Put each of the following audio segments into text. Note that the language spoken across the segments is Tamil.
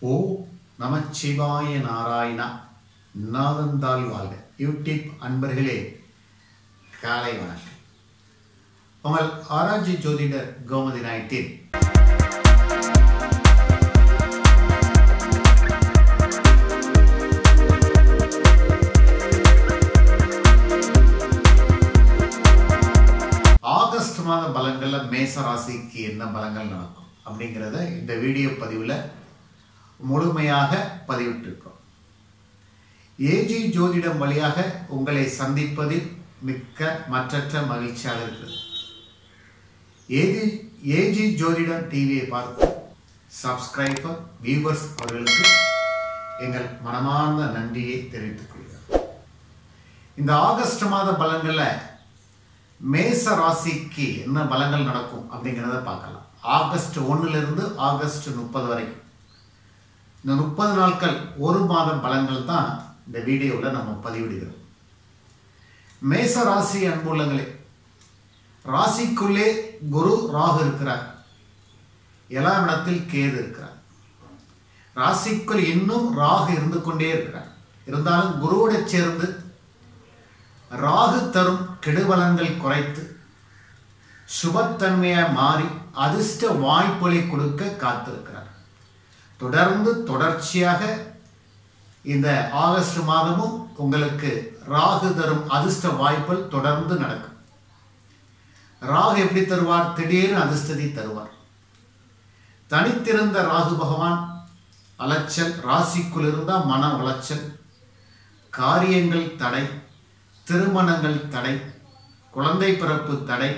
ஓ நமச்சிவாய நாராயணா நாதந்தால் வாழ்க யூடியூப் அன்பர்களே காலை வணக்கம் உங்கள் ஆராய்ச்சி ஜோதிடர் கோமதி நாயத்தின் ஆகஸ்ட் மாத பலன்கள்ல மேச ராசிக்கு என்ன பலன்கள் நடக்கும் அப்படிங்கிறத இந்த வீடியோ பதிவில் முழுமையாக பதிவிட்டிருக்கோம் ஏஜி ஜோதிடம் வழியாக உங்களை சந்திப்பதில் மிக்க மற்றற்ற மகிழ்ச்சியாக இருக்கிறது ஏஜி ஏஜி ஜோதிடம் டிவியை பார்த்து சப்ஸ்கிரைபர் வியூவர்ஸ் அவர்களுக்கு எங்கள் மனமார்ந்த நன்றியை தெரிவித்துக் கொள்கிறோம் இந்த ஆகஸ்ட் மாத பலன்களில் மேச ராசிக்கு என்ன பலங்கள் நடக்கும் அப்படிங்கிறத பார்க்கலாம் ஆகஸ்ட் ஒன்றுலேருந்து ஆகஸ்ட் முப்பது வரைக்கும் இந்த முப்பது நாட்கள் ஒரு மாதம் பலன்கள் தான் இந்த வீடியோவில் நம்ம பதிவிடுகிறோம் மேச ராசி அன்புள்ளங்களே ராசிக்குள்ளே குரு ராகு இருக்கிறார் ஏழாம் இடத்தில் கேது இருக்கிறார் ராசிக்குள் இன்னும் ராகு இருந்து கொண்டே இருக்கிறார் இருந்தாலும் குருவோட சேர்ந்து ராகு தரும் கெடுபலன்கள் குறைத்து சுபத்தன்மையாக மாறி அதிர்ஷ்ட வாய்ப்புகளை கொடுக்க காத்திருக்கிறார் தொடர்ந்து தொடர்ச்சியாக இந்த ஆகஸ்ட் மாதமும் உங்களுக்கு ராகு தரும் அதிர்ஷ்ட வாய்ப்புகள் தொடர்ந்து நடக்கும் ராகு எப்படி தருவார் திடீர்னு அதிர்ஷ்டத்தை தருவார் தனித்திருந்த ராகு பகவான் அலைச்சல் ராசிக்குள் இருந்தால் மன உளைச்சல் காரியங்கள் தடை திருமணங்கள் தடை குழந்தை பிறப்பு தடை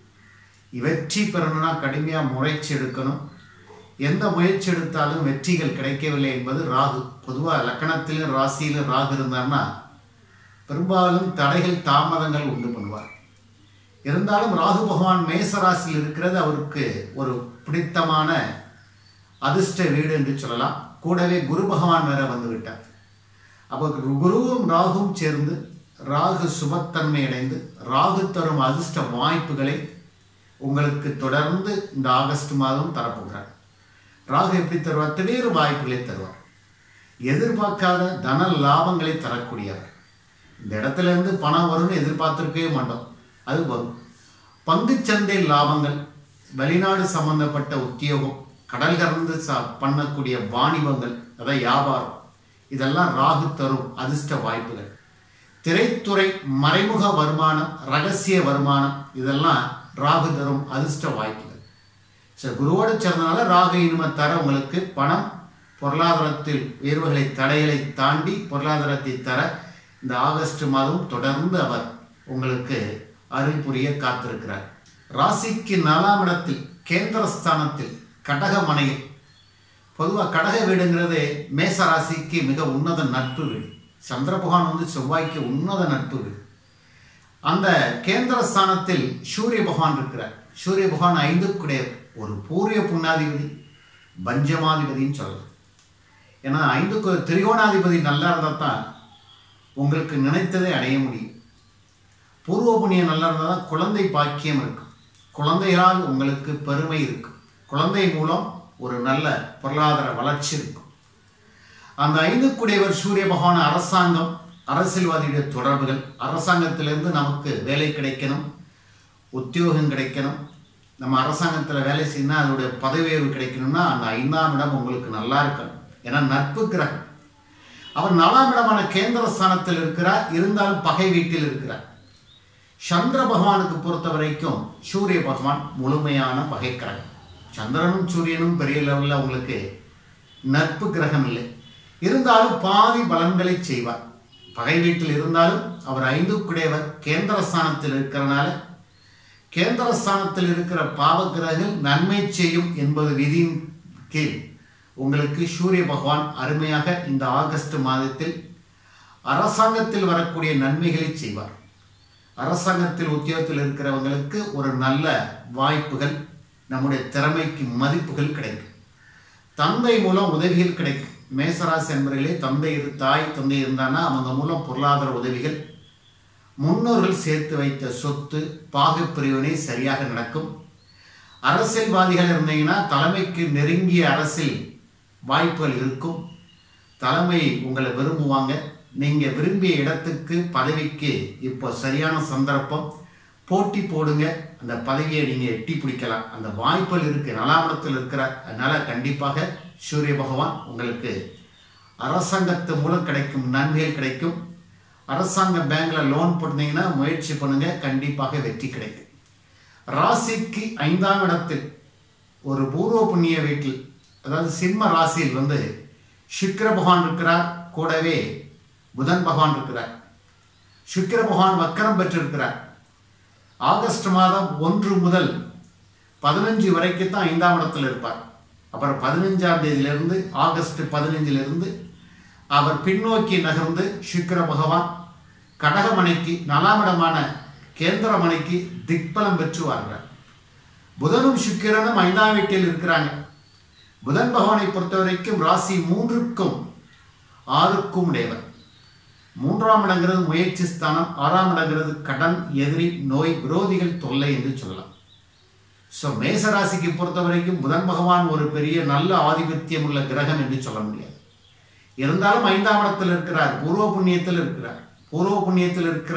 வெற்றி பெறணும்னா கடுமையாக முயற்சி எடுக்கணும் எந்த முயற்சி எடுத்தாலும் வெற்றிகள் கிடைக்கவில்லை என்பது ராகு பொதுவாக லக்கணத்திலும் ராசியிலும் ராகு இருந்தார்னா பெரும்பாலும் தடைகள் தாமதங்கள் உண்டு பண்ணுவார் இருந்தாலும் ராகு பகவான் மேச ராசியில் இருக்கிறது அவருக்கு ஒரு பிடித்தமான அதிர்ஷ்ட வீடு என்று சொல்லலாம் கூடவே குரு பகவான் வேற வந்து விட்டார் அப்போ குருவும் ராகுவும் சேர்ந்து ராகு சுபத்தன்மை அடைந்து ராகு தரும் அதிர்ஷ்ட வாய்ப்புகளை உங்களுக்கு தொடர்ந்து இந்த ஆகஸ்ட் மாதம் தரப்போகிறார் ராகு எப்படி தருவார் திடீர் வாய்ப்புகளை தருவார் எதிர்பார்க்காத தன லாபங்களை தரக்கூடியவர் இந்த இடத்துல இருந்து பணம் வரும்னு எதிர்பார்த்திருக்கவே மாட்டோம் அது வரும் பங்குச்சந்தை லாபங்கள் வெளிநாடு சம்பந்தப்பட்ட உத்தியோகம் கடல் கடந்து ச பண்ணக்கூடிய வாணிபங்கள் அதாவது வியாபாரம் இதெல்லாம் ராகு தரும் அதிர்ஷ்ட வாய்ப்புகள் திரைத்துறை மறைமுக வருமானம் ரகசிய வருமானம் இதெல்லாம் ராகு தரும் அதிர்ஷ்ட வாய்ப்புகள் சரி குருவோடு சேர்ந்தனால ராகு இனிமே தர உங்களுக்கு பணம் பொருளாதாரத்தில் உயர்வுகளை தடைகளை தாண்டி பொருளாதாரத்தை தர இந்த ஆகஸ்ட் மாதம் தொடர்ந்து அவர் உங்களுக்கு அருள் புரிய காத்திருக்கிறார் ராசிக்கு நாலாம் இடத்தில் கேந்திரஸ்தானத்தில் கடகமனையில் பொதுவாக கடக வீடுங்கிறது மேச ராசிக்கு மிக உன்னத நட்பு வீடு சந்திர பகவான் வந்து செவ்வாய்க்கு உன்னத நட்பு வீடு அந்த கேந்திர ஸ்தானத்தில் சூரிய பகவான் இருக்கிறார் சூரிய பகவான் ஐந்துக்குடைய ஒரு பூரிய புண்ணாதிபதி பஞ்சமாதிபதின்னு சொல்லலாம் ஏன்னா ஐந்துக்கு திரிகோணாதிபதி நல்லா இருந்தால் தான் உங்களுக்கு நினைத்ததை அடைய முடியும் பூர்வ புண்ணியம் நல்லா இருந்தால் தான் குழந்தை பாக்கியம் இருக்கும் குழந்தைகளால் உங்களுக்கு பெருமை இருக்கும் குழந்தை மூலம் ஒரு நல்ல பொருளாதார வளர்ச்சி இருக்கும் அந்த ஐந்துக்குடையவர் சூரிய பகவான் அரசாங்கம் அரசியல்வாதியுடைய தொடர்புகள் அரசாங்கத்திலிருந்து நமக்கு வேலை கிடைக்கணும் உத்தியோகம் கிடைக்கணும் நம்ம அரசாங்கத்தில் வேலை செய்யணும் அதோடைய பதவி உயர்வு கிடைக்கணும்னா அந்த ஐந்தாம் இடம் உங்களுக்கு நல்லா இருக்கணும் ஏன்னா நட்பு கிரகம் அவர் நாலாம் இடமான கேந்திர ஸ்தானத்தில் இருக்கிறார் இருந்தாலும் பகை வீட்டில் இருக்கிறார் சந்திர பகவானுக்கு பொறுத்த வரைக்கும் சூரிய பகவான் முழுமையான பகை கிரகம் சந்திரனும் சூரியனும் பெரிய லெவலில் உங்களுக்கு நட்பு கிரகம் இல்லை இருந்தாலும் பாதி பலன்களை செய்வார் பகை வீட்டில் இருந்தாலும் அவர் ஐந்துக்குடையவர் கேந்திர ஸ்தானத்தில் இருக்கிறனால கேந்திர ஸ்தானத்தில் இருக்கிற பாவ கிரகங்கள் நன்மை செய்யும் என்பது விதியின் கீழ் உங்களுக்கு சூரிய பகவான் அருமையாக இந்த ஆகஸ்ட் மாதத்தில் அரசாங்கத்தில் வரக்கூடிய நன்மைகளை செய்வார் அரசாங்கத்தில் உத்தியோகத்தில் இருக்கிறவங்களுக்கு ஒரு நல்ல வாய்ப்புகள் நம்முடைய திறமைக்கு மதிப்புகள் கிடைக்கும் தந்தை மூலம் உதவிகள் கிடைக்கும் மேசராசி என்பவர்களே தந்தை இரு தாய் தந்தை இருந்தானா அவங்க மூலம் பொருளாதார உதவிகள் முன்னோர்கள் சேர்த்து வைத்த சொத்து பாகுப்பிரிவினை சரியாக நடக்கும் அரசியல்வாதிகள் இருந்தீங்கன்னா தலைமைக்கு நெருங்கிய அரசில் வாய்ப்புகள் இருக்கும் தலைமை உங்களை விரும்புவாங்க நீங்கள் விரும்பிய இடத்துக்கு பதவிக்கு இப்போ சரியான சந்தர்ப்பம் போட்டி போடுங்க அந்த பதவியை நீங்கள் எட்டி பிடிக்கலாம் அந்த வாய்ப்புகள் இருக்குது நலாமணத்தில் இருக்கிற அதனால கண்டிப்பாக சூரிய பகவான் உங்களுக்கு அரசாங்கத்து மூலம் கிடைக்கும் நன்மைகள் கிடைக்கும் அரசாங்க பேங்க்ல லோன் போட்டீங்கன்னா முயற்சி பண்ணுங்க கண்டிப்பாக வெற்றி கிடைக்கும் ராசிக்கு ஐந்தாம் இடத்தில் ஒரு பூர்வ புண்ணிய வீட்டில் அதாவது சிம்ம ராசியில் வந்து சுக்கிர பகவான் இருக்கிறார் கூடவே புதன் பகவான் இருக்கிறார் சுக்கிர பகவான் வக்கரம் பெற்றிருக்கிறார் ஆகஸ்ட் மாதம் ஒன்று முதல் பதினஞ்சு வரைக்கும் தான் ஐந்தாம் இடத்துல இருப்பார் அப்புறம் பதினஞ்சாம் தேதியிலிருந்து ஆகஸ்ட் பதினஞ்சிலிருந்து அவர் பின்னோக்கி நகர்ந்து சுக்கிர பகவான் கடகமனைக்கு நலாமிடமான கேந்திரமனைக்கு திக்பலம் பெற்று வாழ்கிறார் புதனும் சுக்கிரனும் ஐந்தாம் வீட்டில் இருக்கிறாங்க புதன் பகவானை பொறுத்த வரைக்கும் ராசி மூன்றுக்கும் ஆறுக்கும் உடையவர் மூன்றாம் இடங்கிறது முயற்சி ஸ்தானம் ஆறாம் இடங்கிறது கடன் எதிரி நோய் விரோதிகள் தொல்லை என்று சொல்லலாம் ஸோ மேசராசிக்கு பொறுத்த வரைக்கும் புதன் பகவான் ஒரு பெரிய நல்ல ஆதிபத்தியம் உள்ள கிரகம் என்று சொல்ல முடியாது இருந்தாலும் ஐந்தாம் இடத்தில் இருக்கிறார் பூர்வ புண்ணியத்தில் இருக்கிறார் பூர்வ புண்ணியத்தில் இருக்கிற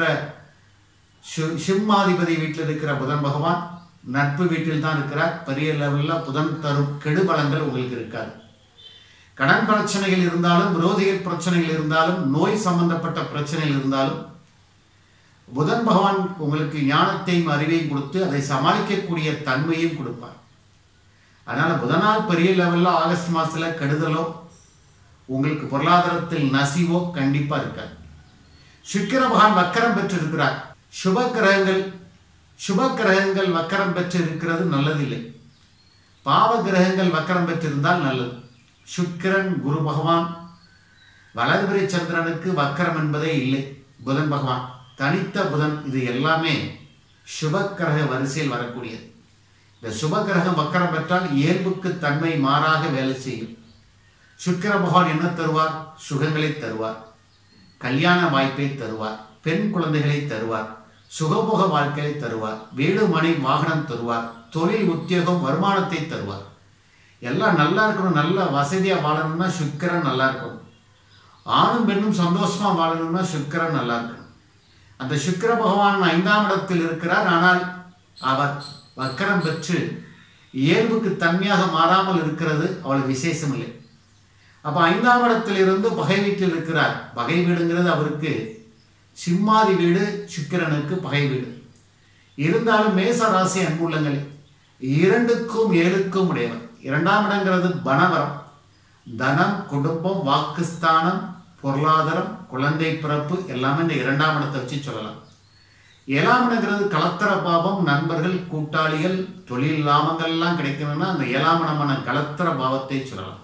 சி- சிம்மாதிபதி வீட்டில் இருக்கிற புதன் பகவான் நட்பு வீட்டில் தான் இருக்கிறார் பெரிய லெவலில் புதன் தரும் கெடுபலங்கள் உங்களுக்கு இருக்காது கடன் பிரச்சனைகள் இருந்தாலும் விரோதிகள் பிரச்சனைகள் இருந்தாலும் நோய் சம்பந்தப்பட்ட பிரச்சனைகள் இருந்தாலும் புதன் பகவான் உங்களுக்கு ஞானத்தையும் அறிவையும் கொடுத்து அதை சமாளிக்கக்கூடிய தன்மையும் கொடுப்பார் அதனால புதனால் பெரிய லெவல்ல ஆகஸ்ட் மாசத்துல கெடுதலோ உங்களுக்கு பொருளாதாரத்தில் நசிவோ கண்டிப்பா இருக்காது சுக்கிர பகவான் வக்கரம் பெற்று இருக்கிறார் சுப கிரகங்கள் சுப கிரகங்கள் வக்கரம் பெற்று இருக்கிறது நல்லதில்லை பாவ கிரகங்கள் வக்கரம் பெற்றிருந்தால் நல்லது சுக்கிரன் குரு பகவான் வலதுபுரி சந்திரனுக்கு வக்கரம் என்பதே இல்லை புதன் பகவான் தனித்த புதன் இது எல்லாமே சுபக்கிரக வரிசையில் வரக்கூடியது இந்த சுபக்கிரகம் வக்கரம் பெற்றால் இயல்புக்கு தன்மை மாறாக வேலை செய்யும் சுக்கிர பகவான் என்ன தருவார் சுகங்களை தருவார் கல்யாண வாய்ப்பை தருவார் பெண் குழந்தைகளை தருவார் சுகபோக வாழ்க்கையை தருவார் வீடு மனை வாகனம் தருவார் தொழில் உத்தியோகம் வருமானத்தை தருவார் எல்லாம் நல்லா இருக்கணும் நல்ல வசதியாக வாழணும்னா சுக்கிரன் நல்லா இருக்கணும் ஆணும் பெண்ணும் சந்தோஷமா வாழணும்னா சுக்கிரன் நல்லா இருக்கணும் அந்த சுக்கிர பகவான் ஐந்தாம் இடத்தில் இருக்கிறார் ஆனால் அவர் வக்கரம் பெற்று இயல்புக்கு தன்மையாக மாறாமல் இருக்கிறது அவ்வளவு விசேஷம் இல்லை அப்ப ஐந்தாம் இடத்தில் இருந்து பகை வீட்டில் இருக்கிறார் பகை வீடுங்கிறது அவருக்கு சிம்மாதி வீடு சுக்கிரனுக்கு பகை வீடு இருந்தாலும் மேச ராசி அன்புள்ளங்களே இரண்டுக்கும் ஏழுக்கும் உடையவர் இரண்டாம் இடங்கிறது பணவரம் தனம் குடும்பம் வாக்குஸ்தானம் பொருளாதாரம் குழந்தை பிறப்பு எல்லாமே இந்த இரண்டாம் இடத்தை வச்சு சொல்லலாம் ஏழாம் இடங்கிறது கலத்தர பாவம் நண்பர்கள் கூட்டாளிகள் தொழில் லாபங்கள்லாம் கிடைக்கணும்னா அந்த ஏழாம் இடமான கலத்தர பாவத்தை சொல்லலாம்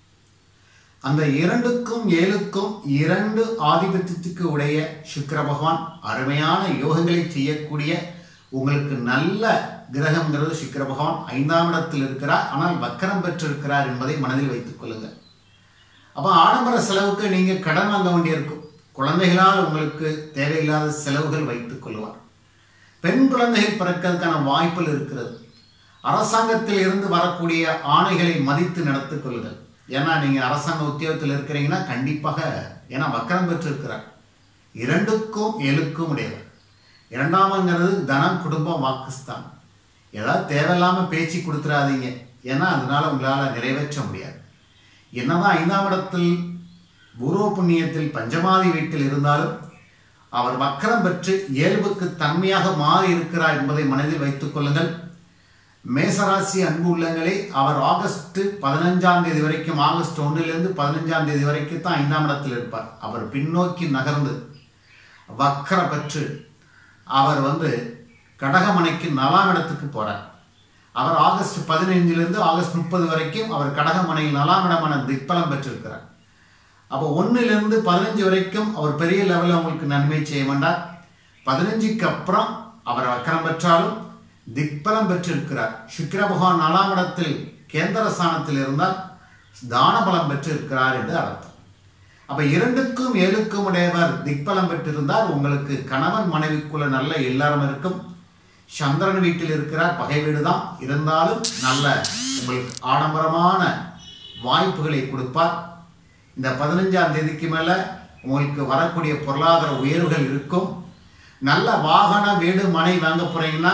அந்த இரண்டுக்கும் ஏழுக்கும் இரண்டு ஆதிபத்தியத்துக்கு உடைய சுக்கிர பகவான் அருமையான யோகங்களை செய்யக்கூடிய உங்களுக்கு நல்ல கிரகம்ங்கிறது சுக்கிர பகவான் ஐந்தாம் இடத்தில் இருக்கிறார் ஆனால் வக்கரம் பெற்றிருக்கிறார் என்பதை மனதில் வைத்துக் கொள்ளுங்கள் அப்போ ஆடம்பர செலவுக்கு நீங்கள் கடன் வாங்க வேண்டியிருக்கும் குழந்தைகளால் உங்களுக்கு தேவையில்லாத செலவுகள் வைத்துக் கொள்வார் பெண் குழந்தைகள் பிறக்கிறதுக்கான வாய்ப்புகள் இருக்கிறது அரசாங்கத்தில் இருந்து வரக்கூடிய ஆணைகளை மதித்து நடத்திக் கொள்ளுங்கள் ஏன்னா நீங்கள் அரசாங்க உத்தியோகத்தில் இருக்கிறீங்கன்னா கண்டிப்பாக ஏன்னா வக்கரம் பெற்று இருக்கிறார் இரண்டுக்கும் ஏழுக்கும் உடையவர் இரண்டாமங்கிறது தனம் குடும்பம் வாக்குஸ்தான் ஏதாவது தேவையில்லாமல் பேச்சு கொடுத்துடாதீங்க ஏன்னா அதனால உங்களால் நிறைவேற்ற முடியாது என்னதான் ஐந்தாம் இடத்தில் பூர்வ புண்ணியத்தில் பஞ்சமாதி வீட்டில் இருந்தாலும் அவர் வக்கரம் பெற்று இயல்புக்கு தன்மையாக மாறி இருக்கிறார் என்பதை மனதில் வைத்துக் கொள்ளுங்கள் மேசராசி அன்பு உள்ளங்களே அவர் ஆகஸ்ட் பதினஞ்சாம் தேதி வரைக்கும் ஆகஸ்ட் ஒன்றிலிருந்து பதினஞ்சாம் தேதி வரைக்கும் தான் ஐந்தாம் இடத்தில் இருப்பார் அவர் பின்னோக்கி நகர்ந்து வக்கர பெற்று அவர் வந்து கடகமனைக்கு நாலாம் இடத்துக்கு போறார் அவர் ஆகஸ்ட் பதினைஞ்சிலிருந்து ஆகஸ்ட் முப்பது வரைக்கும் அவர் கடகமனையில் நாலாம் இடமான திக்பலம் பெற்றிருக்கிறார் அப்போ ஒன்றிலிருந்து பதினஞ்சு வரைக்கும் அவர் பெரிய லெவலில் உங்களுக்கு நன்மை செய்ய வேண்டார் பதினஞ்சுக்கு அப்புறம் அவர் வக்கரம் பெற்றாலும் திக்பலம் பெற்றிருக்கிறார் சுக்கிர பகவான் நாலாம் இடத்தில் கேந்திர ஸ்தானத்தில் இருந்தால் தான பலம் பெற்று இருக்கிறார் என்று அர்த்தம் அப்ப இரண்டுக்கும் ஏழுக்கும் உடையவர் திக்பலம் பெற்றிருந்தால் உங்களுக்கு கணவன் மனைவிக்குள்ள நல்ல எல்லாரும் இருக்கும் சந்திரன் வீட்டில் இருக்கிறார் பகை வீடு தான் இருந்தாலும் நல்ல உங்களுக்கு ஆடம்பரமான வாய்ப்புகளை கொடுப்பார் இந்த பதினஞ்சாம் தேதிக்கு மேலே உங்களுக்கு வரக்கூடிய பொருளாதார உயர்வுகள் இருக்கும் நல்ல வாகன வீடு மனை வாங்க போறீங்கன்னா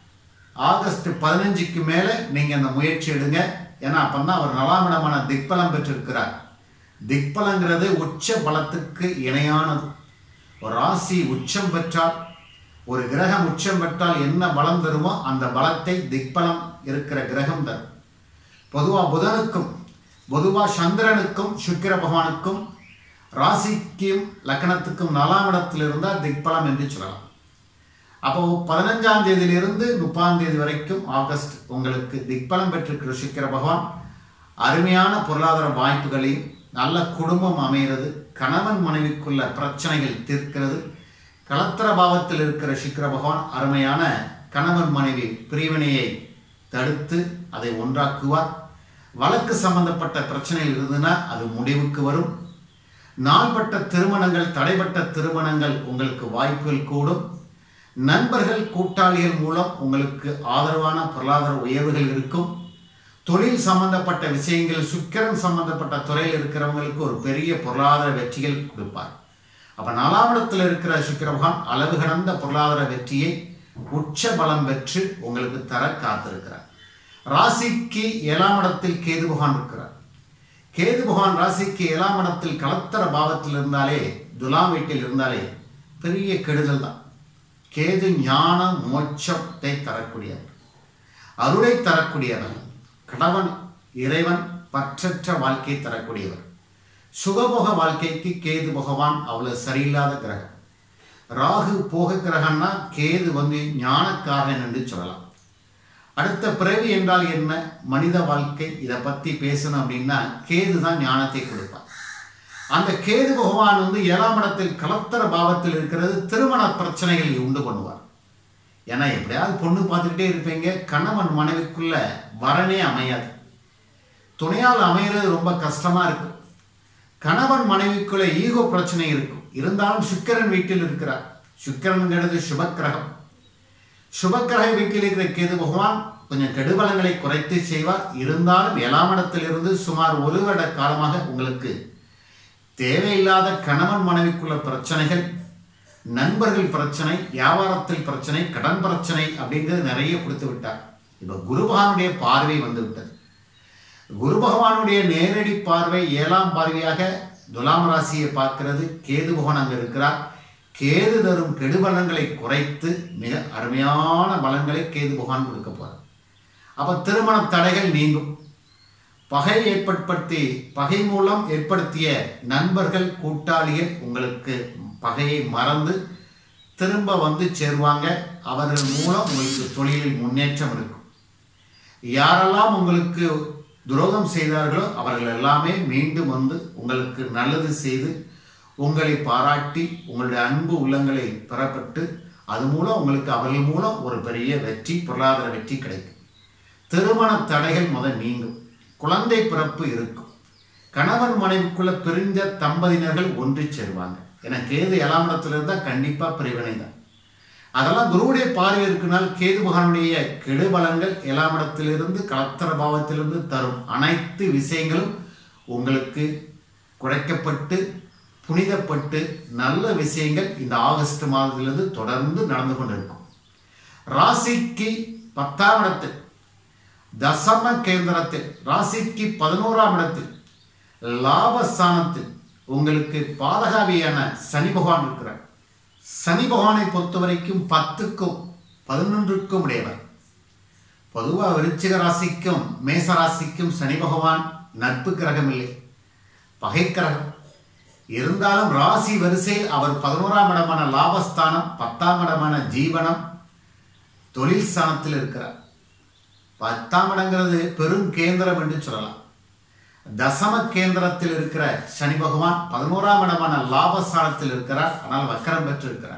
ஆகஸ்ட் பதினஞ்சுக்கு மேலே நீங்கள் அந்த முயற்சி எடுங்க ஏன்னா அப்போ தான் அவர் நலாமிடமான திக்பலம் பெற்றிருக்கிறார் திக்பலங்கிறது உச்ச பலத்துக்கு இணையானது ஒரு ராசி உச்சம் பெற்றால் ஒரு கிரகம் உச்சம் பெற்றால் என்ன பலம் தருமோ அந்த பலத்தை திக்பலம் இருக்கிற கிரகம் தரும் பொதுவாக புதனுக்கும் பொதுவாக சந்திரனுக்கும் சுக்கிர பகவானுக்கும் ராசிக்கும் லக்னத்துக்கும் நாலாம் இடத்தில் இருந்தால் திக்பலம் என்று சொல்லலாம் அப்போ பதினஞ்சாம் தேதியிலிருந்து முப்பாம் தேதி வரைக்கும் ஆகஸ்ட் உங்களுக்கு திக்பலம் பெற்றிருக்கிற சுக்கிர பகவான் அருமையான பொருளாதார வாய்ப்புகளையும் நல்ல குடும்பம் அமைகிறது கணவன் மனைவிக்குள்ள பிரச்சனைகள் தீர்க்கிறது கலத்திர பாவத்தில் இருக்கிற சுக்கிர பகவான் அருமையான கணவன் மனைவி பிரிவினையை தடுத்து அதை ஒன்றாக்குவார் வழக்கு சம்பந்தப்பட்ட பிரச்சனைகள் இருந்ததுன்னா அது முடிவுக்கு வரும் நாள்பட்ட திருமணங்கள் தடைப்பட்ட திருமணங்கள் உங்களுக்கு வாய்ப்புகள் கூடும் நண்பர்கள் கூட்டாளிகள் மூலம் உங்களுக்கு ஆதரவான பொருளாதார உயர்வுகள் இருக்கும் தொழில் சம்பந்தப்பட்ட விஷயங்கள் சுக்கிரன் சம்பந்தப்பட்ட துறையில் இருக்கிறவங்களுக்கு ஒரு பெரிய பொருளாதார வெற்றிகள் கொடுப்பார் அப்ப நாலாம் இடத்துல இருக்கிற சுக்கிர பகவான் அளவு கடந்த பொருளாதார வெற்றியை உச்ச பலம் பெற்று உங்களுக்கு தர காத்திருக்கிறார் ராசிக்கு ஏழாம் இடத்தில் கேது பகவான் இருக்கிறார் கேது பகவான் ராசிக்கு ஏழாம் இடத்தில் கலத்தர பாவத்தில் இருந்தாலே துலாம் வீட்டில் இருந்தாலே பெரிய கெடுதல் தான் கேது ஞான மோட்சத்தை தரக்கூடியவர் அருளை தரக்கூடியவர் கடவன் இறைவன் பற்றற்ற வாழ்க்கையை தரக்கூடியவர் சுகபோக வாழ்க்கைக்கு கேது பகவான் அவ்வளவு சரியில்லாத கிரகம் ராகு போக கிரகம்னா கேது வந்து ஞானக்காரன் என்று சொல்லலாம் அடுத்த பிறவி என்றால் என்ன மனித வாழ்க்கை இதை பற்றி பேசணும் அப்படின்னா கேது தான் ஞானத்தை கொடுப்பார் அந்த கேது பகவான் வந்து ஏழாம் இடத்தில் கலத்தர பாவத்தில் இருக்கிறது திருமண பிரச்சனைகளை உண்டு பண்ணுவார் ஏன்னா எப்படியாவது பொண்ணு பார்த்துக்கிட்டே இருப்பீங்க கணவன் மனைவிக்குள்ள வரனே அமையாது துணையால் அமைகிறது ரொம்ப கஷ்டமா இருக்கும் கணவன் மனைவிக்குள்ள ஈகோ பிரச்சனை இருக்கும் இருந்தாலும் சுக்கிரன் வீட்டில் இருக்கிறார் சுக்கிரன்கிறது சுபக்கிரகம் சுபக்கிரக வீட்டில் இருக்கிற கேது பகவான் கொஞ்சம் கெடுபலங்களை குறைத்து செய்வார் இருந்தாலும் ஏழாம் இடத்திலிருந்து சுமார் ஒரு வருட காலமாக உங்களுக்கு தேவையில்லாத கணவன் மனைவிக்குள்ள பிரச்சனைகள் நண்பர்கள் பிரச்சனை வியாபாரத்தில் பிரச்சனை கடன் பிரச்சனை அப்படிங்கிறது நிறைய கொடுத்து விட்டார் இப்போ குரு பகவானுடைய பார்வை வந்து விட்டது குரு பகவானுடைய நேரடி பார்வை ஏழாம் பார்வையாக துலாம் ராசியை பார்க்கிறது கேது பகவான் அங்கே இருக்கிறார் கேது தரும் கெடுபலங்களை குறைத்து மிக அருமையான பலன்களை கேது பகவான் கொடுக்க போறார் அப்ப திருமண தடைகள் நீங்கும் பகை ஏற்படுத்தி பகை மூலம் ஏற்படுத்திய நண்பர்கள் கூட்டாளிகள் உங்களுக்கு பகையை மறந்து திரும்ப வந்து சேருவாங்க அவர்கள் மூலம் உங்களுக்கு தொழிலில் முன்னேற்றம் இருக்கும் யாரெல்லாம் உங்களுக்கு துரோகம் செய்தார்களோ அவர்கள் எல்லாமே மீண்டும் வந்து உங்களுக்கு நல்லது செய்து உங்களை பாராட்டி உங்களுடைய அன்பு உள்ளங்களை பெறப்பட்டு அது மூலம் உங்களுக்கு அவர்கள் மூலம் ஒரு பெரிய வெற்றி பொருளாதார வெற்றி கிடைக்கும் திருமண தடைகள் முதல் நீங்கும் குழந்தை பிறப்பு இருக்கும் கணவன் மனைவிக்குள்ள பிரிஞ்ச தம்பதியினர்கள் ஒன்று சேருவாங்க ஏன்னா கேது ஏழாம் இடத்துல இருந்தால் கண்டிப்பாக பிரிவினை தான் அதெல்லாம் குருவுடைய பார்வை இருக்குனால் கேது பகவானுடைய கெடுபலங்கள் ஏழாம் இடத்திலிருந்து கலத்தர பாவத்திலிருந்து தரும் அனைத்து விஷயங்களும் உங்களுக்கு குறைக்கப்பட்டு புனிதப்பட்டு நல்ல விஷயங்கள் இந்த ஆகஸ்ட் மாதத்திலிருந்து தொடர்ந்து நடந்து கொண்டிருக்கும் ராசிக்கு பத்தாம் இடத்தில் தசம கேந்திரத்தில் ராசிக்கு பதினோராம் இடத்தில் லாபஸ்தானத்தில் உங்களுக்கு பாதகாவியான சனி பகவான் இருக்கிறார் சனி பகவானை பொறுத்த வரைக்கும் பத்துக்கும் பதினொன்றுக்கும் உடையவர் பொதுவாக விருச்சிக ராசிக்கும் மேச ராசிக்கும் சனி பகவான் நட்பு கிரகம் இல்லை பகை கிரகம் இருந்தாலும் ராசி வரிசையில் அவர் பதினோராம் இடமான லாபஸ்தானம் பத்தாம் இடமான ஜீவனம் தொழில் ஸ்தானத்தில் இருக்கிறார் பத்தாம் இடங்கிறது பெரும் கேந்திரம் என்று சொல்லலாம் தசம கேந்திரத்தில் இருக்கிற சனி பகவான் பதினோராம் இடமான லாபஸ்தானத்தில் இருக்கிறார் ஆனால் வக்கரம் பெற்றிருக்கிறார்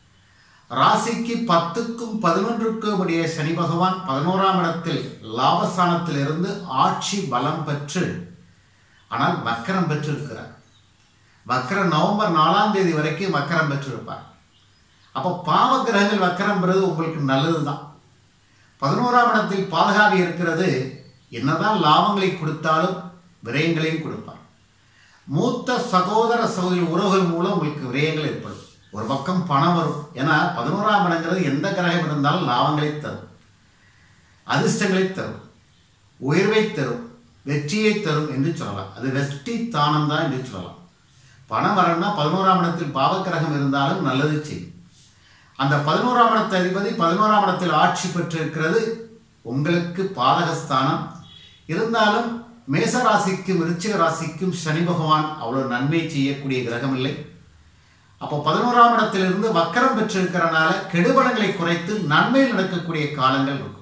ராசிக்கு பத்துக்கும் பதினொன்றுக்கும் உடைய சனி பகவான் பதினோராம் இடத்தில் லாபஸ்தானத்தில் இருந்து ஆட்சி பலம் பெற்று ஆனால் வக்கரம் பெற்றிருக்கிறார் வக்கரம் நவம்பர் நாலாம் தேதி வரைக்கும் வக்கரம் பெற்றிருப்பார் அப்போ பாவ கிரகங்கள் வக்கரம் பெறுவது உங்களுக்கு நல்லது தான் பதினோராம் இடத்தில் பாதுகாப்பு இருக்கிறது என்னதான் லாபங்களை கொடுத்தாலும் விரயங்களையும் கொடுப்பார் மூத்த சகோதர சகோதரி உறவுகள் மூலம் உங்களுக்கு விரயங்கள் ஏற்படும் ஒரு பக்கம் பணம் வரும் ஏன்னா பதினோராம் இடங்கிறது எந்த கிரகம் இருந்தாலும் லாபங்களை தரும் அதிர்ஷ்டங்களை தரும் உயர்வை தரும் வெற்றியை தரும் என்று சொல்லலாம் அது வெற்றி தானம் தான் என்று சொல்லலாம் பணம் வரணும்னா பதினோராம் இடத்தில் பாவக்கிரகம் இருந்தாலும் நல்லது செய்யும் அந்த பதினோராம் இடத்த அதிபதி பதினோராம் இடத்தில் ஆட்சி பெற்றிருக்கிறது உங்களுக்கு பாதகஸ்தானம் இருந்தாலும் மேச ராசிக்கும் விருச்சிக ராசிக்கும் சனி பகவான் அவ்வளவு நன்மை செய்யக்கூடிய கிரகம் இல்லை அப்போ பதினோராம் இடத்திலிருந்து வக்கரம் பெற்றிருக்கிறனால கெடுபலங்களை குறைத்து நன்மையில் நடக்கக்கூடிய காலங்கள் இருக்கும்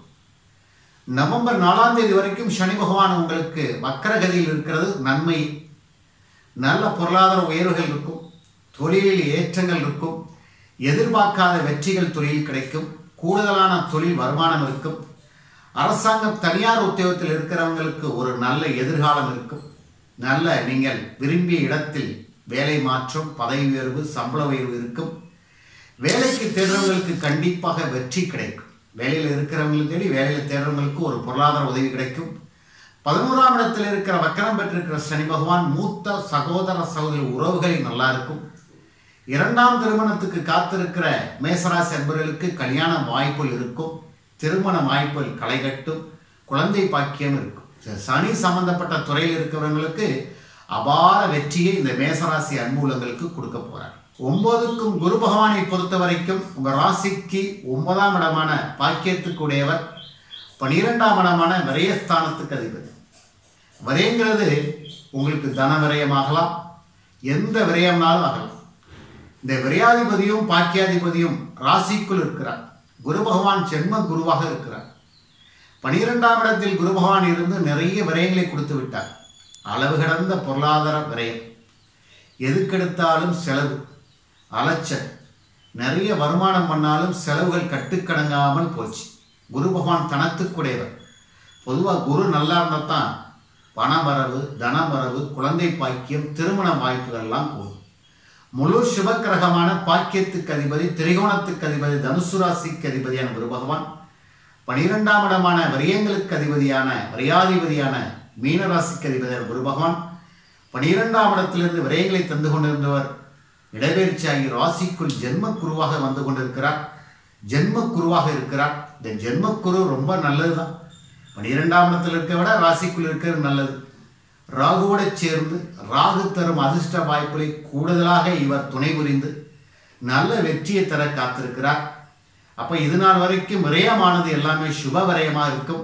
நவம்பர் நாலாம் தேதி வரைக்கும் சனி பகவான் உங்களுக்கு வக்கரகதியில் இருக்கிறது நன்மை நல்ல பொருளாதார உயர்வுகள் இருக்கும் தொழிலில் ஏற்றங்கள் இருக்கும் எதிர்பார்க்காத வெற்றிகள் தொழில் கிடைக்கும் கூடுதலான தொழில் வருமானம் இருக்கும் அரசாங்கம் தனியார் உத்தியோகத்தில் இருக்கிறவங்களுக்கு ஒரு நல்ல எதிர்காலம் இருக்கும் நல்ல நீங்கள் விரும்பிய இடத்தில் வேலை மாற்றம் பதவி உயர்வு சம்பள உயர்வு இருக்கும் வேலைக்கு தேடுறவங்களுக்கு கண்டிப்பாக வெற்றி கிடைக்கும் வேலையில் இருக்கிறவங்களுக்கு தேடி வேலையில் தேடுறவங்களுக்கு ஒரு பொருளாதார உதவி கிடைக்கும் பதினோராம் இடத்தில் இருக்கிற வக்கரம் பெற்றிருக்கிற சனி பகவான் மூத்த சகோதர சகோதரி உறவுகளில் நல்லா இருக்கும் இரண்டாம் திருமணத்துக்கு காத்திருக்கிற மேசராசி அன்பர்களுக்கு கல்யாண வாய்ப்புகள் இருக்கும் திருமண வாய்ப்புகள் களைகட்டும் குழந்தை பாக்கியம் இருக்கும் சனி சம்பந்தப்பட்ட துறையில் இருக்கிறவங்களுக்கு அபார வெற்றியை இந்த மேசராசி அன்புலங்களுக்கு கொடுக்க போறார் ஒன்பதுக்கும் குரு பகவானை பொறுத்த வரைக்கும் உங்க ராசிக்கு ஒன்பதாம் இடமான பாக்கியத்துக்கு உடையவர் பனிரெண்டாம் இடமான விரயஸ்தானத்துக்கு அதிபதி விரயங்கிறது உங்களுக்கு தன விரயமாகலாம் எந்த விரயம்னாலும் ஆகலாம் இந்த விரையாதிபதியும் பாக்கியாதிபதியும் ராசிக்குள் இருக்கிறார் குரு பகவான் ஜென்ம குருவாக இருக்கிறார் பனிரெண்டாம் இடத்தில் குரு பகவான் இருந்து நிறைய விரயங்களை கொடுத்து விட்டார் அளவு கடந்த பொருளாதார விரயம் எதுக்கெடுத்தாலும் செலவு அலைச்சல் நிறைய வருமானம் பண்ணாலும் செலவுகள் கட்டுக்கடங்காமல் போச்சு குரு பகவான் தனத்துக்குடையவர் பொதுவாக குரு நல்லா இருந்தால் தான் பண வரவு தன வரவு குழந்தை பாக்கியம் திருமண வாய்ப்புகள்லாம் கூடும் முழு சுபக்கிரகமான பாக்கியத்துக்கு அதிபதி திரிகோணத்துக்கு அதிபதி தனுசு ராசிக்கு அதிபதியான குரு பகவான் பனிரெண்டாம் இடமான விரயங்களுக்கு அதிபதியான விரையாதிபதியான மீனராசிக்கு அதிபதியான குரு பகவான் பனிரெண்டாம் இடத்திலிருந்து விரயங்களை தந்து கொண்டிருந்தவர் இடப்பெயர்ச்சியாகி ராசிக்குள் ஜென்ம குருவாக வந்து கொண்டிருக்கிறார் ஜென்ம குருவாக இருக்கிறார் இந்த ஜென்ம குரு ரொம்ப நல்லதுதான் பனிரெண்டாம் இடத்தில் இருக்க விட ராசிக்குள் இருக்கிறது நல்லது ராகுவோட சேர்ந்து ராகு தரும் அதிர்ஷ்ட வாய்ப்புகளை கூடுதலாக இவர் துணை புரிந்து நல்ல வெற்றியை தர காத்திருக்கிறார் அப்ப இது நாள் வரைக்கும் விரயமானது எல்லாமே சுப விரயமாக இருக்கும்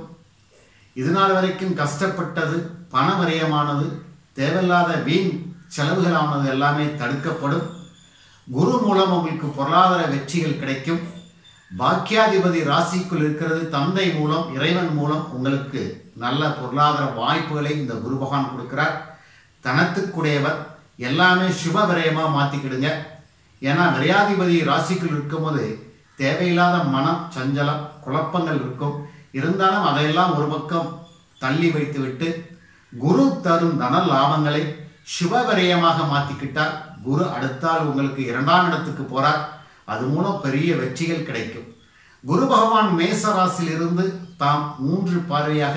இது நாள் வரைக்கும் கஷ்டப்பட்டது பண விரயமானது தேவையில்லாத வீண் செலவுகளானது எல்லாமே தடுக்கப்படும் குரு மூலம் உங்களுக்கு பொருளாதார வெற்றிகள் கிடைக்கும் பாக்கியாதிபதி ராசிக்குள் இருக்கிறது தந்தை மூலம் இறைவன் மூலம் உங்களுக்கு நல்ல பொருளாதார வாய்ப்புகளை இந்த குரு பகவான் கொடுக்கிறார் தனத்துக்குடையவர் எல்லாமே சுப விரயமா மாத்திக்கிடுங்க ஏன்னா விரையாதிபதி ராசிக்குள் இருக்கும்போது தேவையில்லாத மனம் சஞ்சலம் குழப்பங்கள் இருக்கும் இருந்தாலும் அதையெல்லாம் ஒரு பக்கம் தள்ளி வைத்துவிட்டு குரு தரும் தன லாபங்களை சுப விரயமாக மாத்திக்கிட்டால் குரு அடுத்தால் உங்களுக்கு இரண்டாம் இடத்துக்கு போறார் அது மூலம் பெரிய வெற்றிகள் கிடைக்கும் குரு பகவான் மேச ராசியிலிருந்து தாம் மூன்று பார்வையாக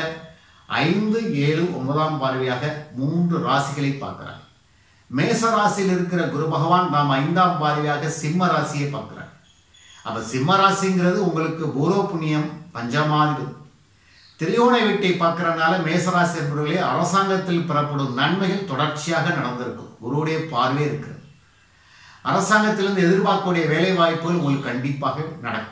ஐந்து ஏழு ஒன்பதாம் பார்வையாக மூன்று ராசிகளை பார்க்கிறார் மேச ராசியில் இருக்கிற குரு பகவான் நாம் ஐந்தாம் பார்வையாக சிம்ம ராசியை பார்க்கிறார் அப்ப சிம்ம ராசிங்கிறது உங்களுக்கு பூர்வ புண்ணியம் பஞ்சமாதிபதி திரியோண வீட்டை பார்க்கறதுனால மேசராசி என்பவர்களே அரசாங்கத்தில் பெறப்படும் நன்மைகள் தொடர்ச்சியாக நடந்திருக்கும் குருவுடைய பார்வை இருக்கிறது அரசாங்கத்திலிருந்து எதிர்பார்க்கக்கூடிய வேலை வாய்ப்புகள் உங்களுக்கு கண்டிப்பாக நடக்கும்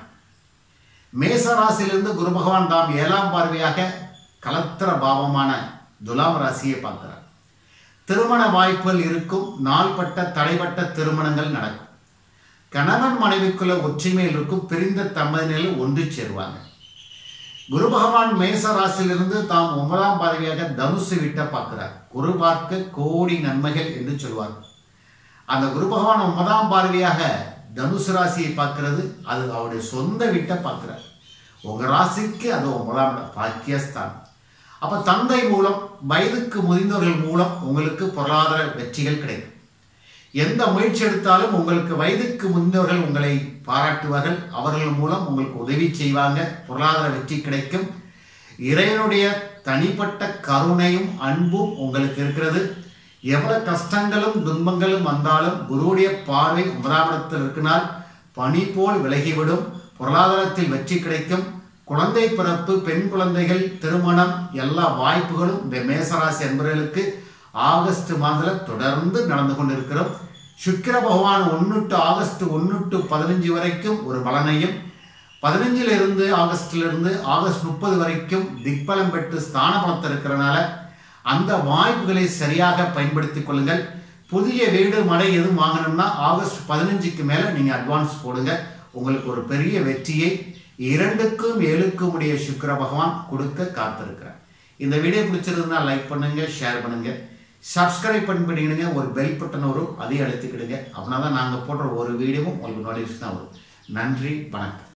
மேச ராசியிலிருந்து குரு பகவான் தாம் ஏழாம் பார்வையாக கலத்திர பாவமான துலாம் ராசியை பார்க்கிறார் திருமண வாய்ப்புகள் இருக்கும் நாள்பட்ட தடைப்பட்ட திருமணங்கள் நடக்கும் கணவன் மனைவிக்குள்ள ஒற்றுமையில் இருக்கும் பிரிந்த தம்பதியினர் ஒன்று சேருவாங்க குரு பகவான் மேச ராசியிலிருந்து தாம் ஒன்பதாம் பார்வையாக தனுசு விட்ட பார்க்கிறார் குரு பார்க்க கோடி நன்மைகள் என்று சொல்வார் அந்த குரு பகவான் ஒன்பதாம் பார்வையாக தனுசு ராசியை பார்க்கிறது அது அவருடைய சொந்த வீட்டை பார்க்கிறார் உங்க ராசிக்கு அது ஒன்பதாம் இடம் பாக்கியஸ்தான் அப்ப தந்தை மூலம் வயதுக்கு முதிர்ந்தவர்கள் மூலம் உங்களுக்கு பொருளாதார வெற்றிகள் கிடைக்கும் எந்த முயற்சி எடுத்தாலும் உங்களுக்கு வயதுக்கு முதிர்ந்தவர்கள் உங்களை பாராட்டுவார்கள் அவர்கள் மூலம் உங்களுக்கு உதவி செய்வாங்க பொருளாதார வெற்றி கிடைக்கும் இறைவனுடைய தனிப்பட்ட கருணையும் அன்பும் உங்களுக்கு இருக்கிறது எவ்வளவு கஷ்டங்களும் துன்பங்களும் வந்தாலும் குருவுடைய பார்வை ஒன்பதாம் இடத்தில் இருக்கிறால் பனி போல் விலகிவிடும் பொருளாதாரத்தில் வெற்றி கிடைக்கும் குழந்தை பிறப்பு பெண் குழந்தைகள் திருமணம் எல்லா வாய்ப்புகளும் இந்த மேசராசி என்பவர்களுக்கு ஆகஸ்ட் மாதத்தில் தொடர்ந்து நடந்து கொண்டிருக்கிறோம் சுக்கிர பகவான் ஒன்று டு ஆகஸ்ட் ஒன்று டு பதினஞ்சு வரைக்கும் ஒரு பலனையும் பதினஞ்சுல இருந்து ஆகஸ்ட்ல இருந்து ஆகஸ்ட் முப்பது வரைக்கும் திக்பலம் பெற்று ஸ்தான பலத்தை இருக்கிறனால அந்த வாய்ப்புகளை சரியாக பயன்படுத்திக் கொள்ளுங்கள் புதிய வீடு மனை எதுவும் வாங்கணும்னா ஆகஸ்ட் பதினஞ்சுக்கு மேலே நீங்கள் அட்வான்ஸ் போடுங்க உங்களுக்கு ஒரு பெரிய வெற்றியை இரண்டுக்கும் ஏழுக்கும் உடைய சுக்கிர பகவான் கொடுக்க காத்திருக்கிறார் இந்த வீடியோ பிடிச்சிருந்தா லைக் பண்ணுங்க ஷேர் பண்ணுங்க சப்ஸ்கிரைப் பண்ணிவிடுங்க ஒரு பெல் பட்டன் வரும் அதையும் அழுத்திக்கிடுங்க அப்படின்னா தான் நாங்கள் போடுற ஒரு வீடியோவும் உங்களுக்கு நோட்டிஃபிகேஷன் வரும் நன்றி வணக்கம்